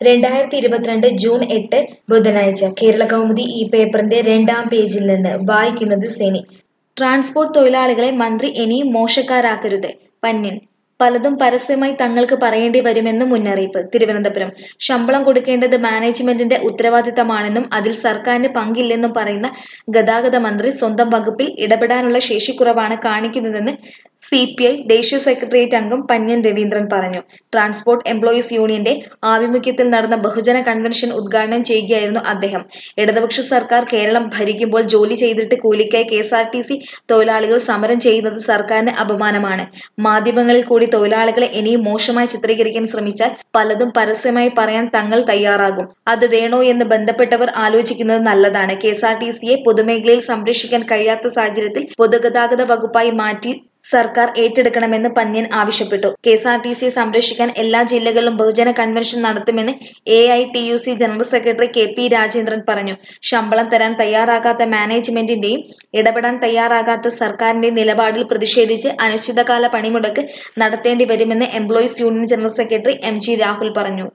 രണ്ടായിരത്തി ഇരുപത്തിരണ്ട് ജൂൺ എട്ട് ബുധനാഴ്ച കേരള കൗമുദി ഈ പേപ്പറിന്റെ രണ്ടാം പേജിൽ നിന്ന് വായിക്കുന്നത് സെനി ട്രാൻസ്പോർട്ട് തൊഴിലാളികളെ മന്ത്രി ഇനിയും മോശക്കാരാക്കരുത് പന്യൻ പലതും പരസ്യമായി തങ്ങൾക്ക് പറയേണ്ടി വരുമെന്നും മുന്നറിയിപ്പ് തിരുവനന്തപുരം ശമ്പളം കൊടുക്കേണ്ടത് മാനേജ്മെന്റിന്റെ ഉത്തരവാദിത്തമാണെന്നും അതിൽ സർക്കാരിന് പങ്കില്ലെന്നും പറയുന്ന ഗതാഗത മന്ത്രി സ്വന്തം വകുപ്പിൽ ഇടപെടാനുള്ള ശേഷിക്കുറവാണ് കാണിക്കുന്നതെന്ന് സി പി ഐ ദേശീയ സെക്രട്ടേറിയറ്റ് അംഗം പന്യൻ രവീന്ദ്രൻ പറഞ്ഞു ട്രാൻസ്പോർട്ട് എംപ്ലോയീസ് യൂണിയന്റെ ആഭിമുഖ്യത്തിൽ നടന്ന ബഹുജന കൺവെൻഷൻ ഉദ്ഘാടനം ചെയ്യുകയായിരുന്നു അദ്ദേഹം ഇടതുപക്ഷ സർക്കാർ കേരളം ഭരിക്കുമ്പോൾ ജോലി ചെയ്തിട്ട് കൂലിക്കായി K S R T C തൊഴിലാളികൾ സമരം ചെയ്യുന്നത് സർക്കാരിന് അപമാനമാണ് മാധ്യമങ്ങളിൽ കൂടി തൊഴിലാളികളെ ഇനിയും മോശമായി ചിത്രീകരിക്കാൻ ശ്രമിച്ചാൽ പലതും പരസ്യമായി പറയാൻ തങ്ങൾ തയ്യാറാകും അത് വേണോ എന്ന് ബന്ധപ്പെട്ടവർ ആലോചിക്കുന്നത് നല്ലതാണ് കെ എസ് ആർ ടി സിയെ പൊതുമേഖലയിൽ സംരക്ഷിക്കാൻ കഴിയാത്ത സാഹചര്യത്തിൽ പൊതുഗതാഗത വകുപ്പായി മാറ്റി സർക്കാർ ഏറ്റെടുക്കണമെന്ന് പന്യൻ ആവശ്യപ്പെട്ടു കെ എസ് ആർ ടി സിയെ സംരക്ഷിക്കാൻ എല്ലാ ജില്ലകളിലും ബഹുജന കൺവെൻഷൻ നടത്തുമെന്ന് A I T U C general secretary K P Rajendran പറഞ്ഞു ശമ്പളം തരാൻ തയ്യാറാകാത്ത മാനേജ്മെന്റിന്റെയും ഇടപെടാൻ തയ്യാറാകാത്ത സർക്കാരിന്റെയും നിലപാടിൽ പ്രതിഷേധിച്ച് അനിശ്ചിതകാല പണിമുടക്ക് നടത്തേണ്ടി വരുമെന്ന് employees union general secretary M G Rahul പറഞ്ഞു